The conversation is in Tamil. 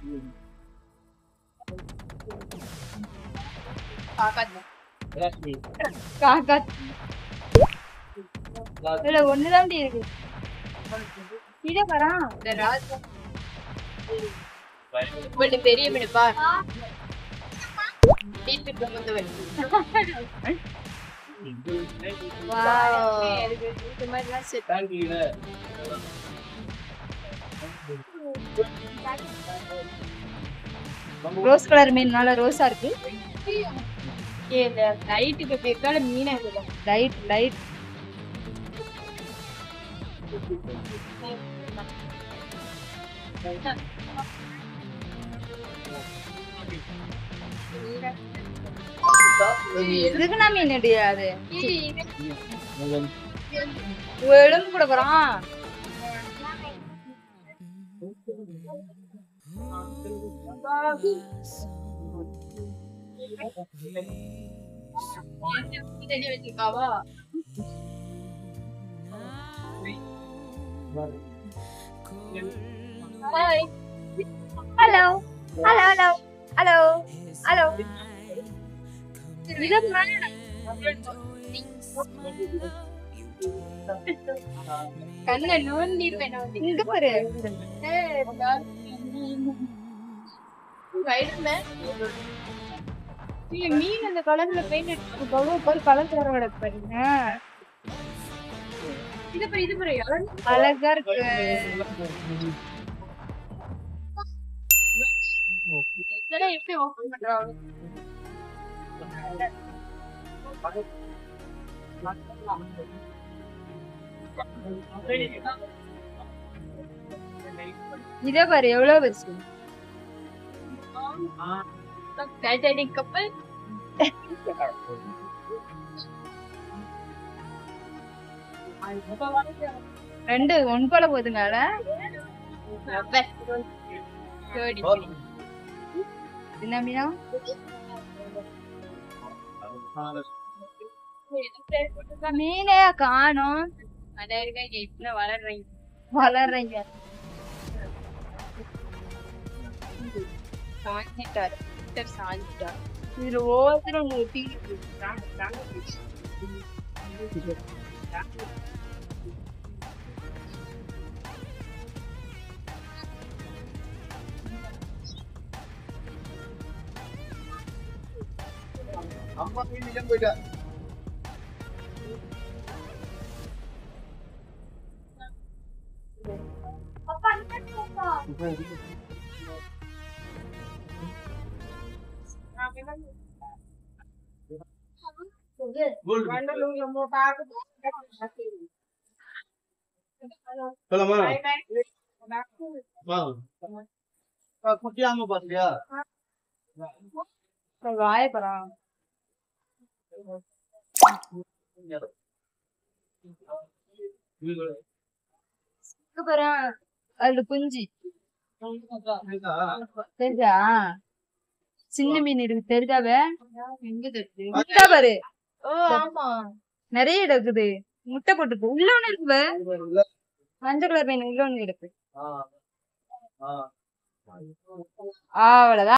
காக்கா இல்ல ஒண்ணுதான் இருக்கு இத வரா இவ்வளவு பெரிய மீனுப்பா வீட்டுக்கு வந்து இந்த மாதிரிலாம் செட் ரோஸ் கலர் மீன் நல்லா ரோஸா இருக்கு இந்த நைட்டுக்கு போயிருக்கால மீனை இருக்கும் லைட் லைட் இதுக்குனா மீன் அது எலும்பு கூட போறான் தெரிய வச்சிருக்காவா hi hello hello hello hello hello இது கண்ணை நோண்டிருவேன் நோண்டி இங்க பாரு மீன் அந்த கலர்ல பெயிண்ட் அடிச்சு அவ்வளவு பேர் கலர் தர கிடக்கு பாருங்க இது பாரு இது பாரு இளநீ அழகா இருக்கு இதெல்லாம் எப்படி ஓபன் பண்றாங்க இத பாரு எவ்வளவு பெருசு டைட்டானிக் கப்பல் ரெண்டு ஒன் போல போதுங்கால தேர்ட்டி என்ன மீனா மீனே காணோம் இப்ப வளர்றீங்க வளர்றீங்க சாஞ்சிட்டாரு மீட்டர் சாஞ்சிட்டாரு இதுல ஒவ்வொருத்தரும் ஒண்ணு ஒட்டி அம்மா மீன் போயிட்டா சொல்லமா குட்டியாம பாத்தியா வாயப்பறான் பாரு அதுல குஞ்சு தெரிஞ்சா சின்ன மீன் இருக்கு தெரிஞ்சாவே எங்க தெரியுது முட்டை பாரு ஓ ஆமா நிறைய இருக்குது முட்டை போட்டுருக்கு உள்ள ஒண்ணு இருக்கு பாரு. மஞ்சள் கலர் மீன் உள்ள ஒண்ணு இருக்கு அவ்வளவுதான்